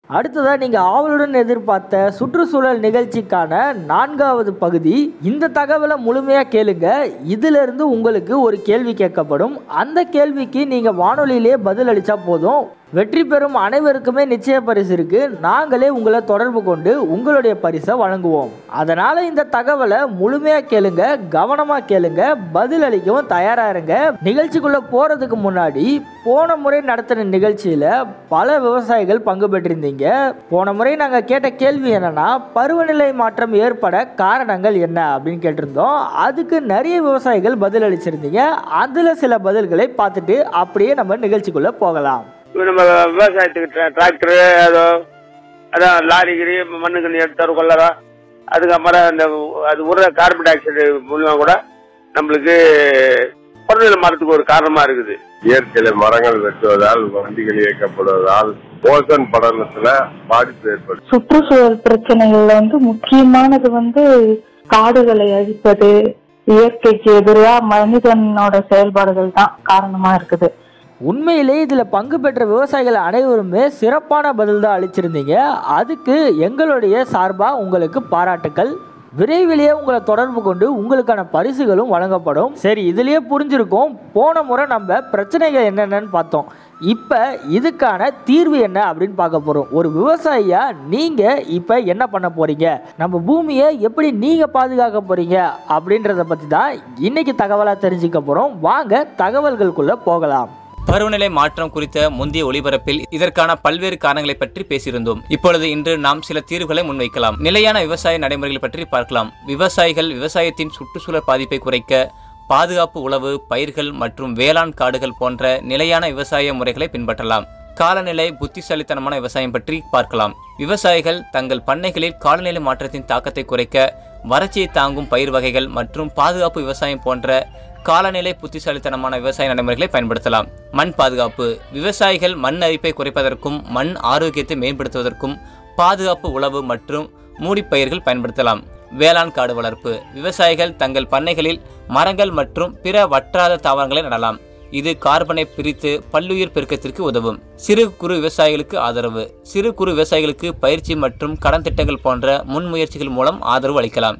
அடுத்ததாக நீங்கள் ஆவலுடன் எதிர்பார்த்த சுற்றுச்சூழல் நிகழ்ச்சிக்கான நான்காவது பகுதி இந்த தகவலை முழுமையாக கேளுங்க இதிலிருந்து உங்களுக்கு ஒரு கேள்வி கேட்கப்படும் அந்த கேள்விக்கு நீங்கள் வானொலியிலே பதில் அளித்தா போதும் வெற்றி பெறும் அனைவருக்குமே நிச்சய பரிசு இருக்கு நாங்களே உங்களை தொடர்பு கொண்டு உங்களுடைய பரிசை வழங்குவோம் அதனால இந்த தகவலை முழுமையா கேளுங்க கவனமா கேளுங்க பதில் அளிக்கவும் தயாரா இருங்க நிகழ்ச்சிக்குள்ள போறதுக்கு முன்னாடி போன முறை நடத்தின நிகழ்ச்சியில பல விவசாயிகள் பங்கு பெற்றிருந்தீங்க போன முறை நாங்க கேட்ட கேள்வி என்னன்னா பருவநிலை மாற்றம் ஏற்பட காரணங்கள் என்ன அப்படின்னு கேட்டிருந்தோம் அதுக்கு நிறைய விவசாயிகள் பதில் அளிச்சிருந்தீங்க அதுல சில பதில்களை பார்த்துட்டு அப்படியே நம்ம நிகழ்ச்சிக்குள்ள போகலாம் இப்போ நம்ம விவசாயத்துக்கு ட்ரா- டிராக்டரு அதோ அதான் லாரி கிரி மண்ணு கண்ணி எடுத்தாரு கொள்ளரா அதுக்கப்புறம் அந்த அது உர கார்பன் டை ஆக்சைடு மூலியமா கூட நம்மளுக்கு பருவநிலை மாறத்துக்கு ஒரு காரணமா இருக்குது இயற்கையில மரங்கள் வெட்டுவதால் வண்டிகள் இயக்கப்படுவதால் ஓசோன் படலத்துல பாதிப்பு ஏற்படும் சுற்றுச்சூழல் பிரச்சனைகள்ல வந்து முக்கியமானது வந்து காடுகளை அழிப்பது இயற்கைக்கு எதிரா மனிதனோட செயல்பாடுகள் தான் காரணமா இருக்குது உண்மையிலே இதில் பங்கு பெற்ற விவசாயிகள் அனைவருமே சிறப்பான பதில் தான் அளிச்சிருந்தீங்க அதுக்கு எங்களுடைய சார்பாக உங்களுக்கு பாராட்டுக்கள் விரைவிலேயே உங்களை தொடர்பு கொண்டு உங்களுக்கான பரிசுகளும் வழங்கப்படும் சரி இதுலயே புரிஞ்சிருக்கும் போன முறை நம்ம பிரச்சனைகள் என்னென்னு பார்த்தோம் இப்போ இதுக்கான தீர்வு என்ன அப்படின்னு பார்க்க போகிறோம் ஒரு விவசாயியா நீங்கள் இப்போ என்ன பண்ண போறீங்க நம்ம பூமியை எப்படி நீங்கள் பாதுகாக்க போறீங்க அப்படின்றத பற்றி தான் இன்னைக்கு தகவலாக தெரிஞ்சுக்க போகிறோம் வாங்க தகவல்களுக்குள்ளே போகலாம் பருவநிலை மாற்றம் குறித்த முந்தைய ஒளிபரப்பில் இதற்கான பல்வேறு காரணங்களை பற்றி பேசியிருந்தோம் இப்பொழுது இன்று நாம் சில தீர்வுகளை முன்வைக்கலாம் நிலையான விவசாய நடைமுறைகள் பற்றி பார்க்கலாம் விவசாயிகள் விவசாயத்தின் சுற்றுச்சூழல் பாதிப்பை குறைக்க பாதுகாப்பு உழவு பயிர்கள் மற்றும் வேளாண் காடுகள் போன்ற நிலையான விவசாய முறைகளை பின்பற்றலாம் காலநிலை புத்திசாலித்தனமான விவசாயம் பற்றி பார்க்கலாம் விவசாயிகள் தங்கள் பண்ணைகளில் காலநிலை மாற்றத்தின் தாக்கத்தை குறைக்க வறட்சியை தாங்கும் பயிர் வகைகள் மற்றும் பாதுகாப்பு விவசாயம் போன்ற காலநிலை புத்திசாலித்தனமான விவசாய நடைமுறைகளை பயன்படுத்தலாம் மண் பாதுகாப்பு விவசாயிகள் மண் அரிப்பை குறைப்பதற்கும் மண் ஆரோக்கியத்தை மேம்படுத்துவதற்கும் பாதுகாப்பு உழவு மற்றும் மூடிப்பயிர்கள் பயன்படுத்தலாம் வேளாண் காடு வளர்ப்பு விவசாயிகள் தங்கள் பண்ணைகளில் மரங்கள் மற்றும் பிற வற்றாத தாவரங்களை நடலாம் இது கார்பனை பிரித்து பல்லுயிர் பெருக்கத்திற்கு உதவும் சிறு குறு விவசாயிகளுக்கு ஆதரவு சிறு குறு விவசாயிகளுக்கு பயிற்சி மற்றும் கடன் திட்டங்கள் போன்ற முன்முயற்சிகள் மூலம் ஆதரவு அளிக்கலாம்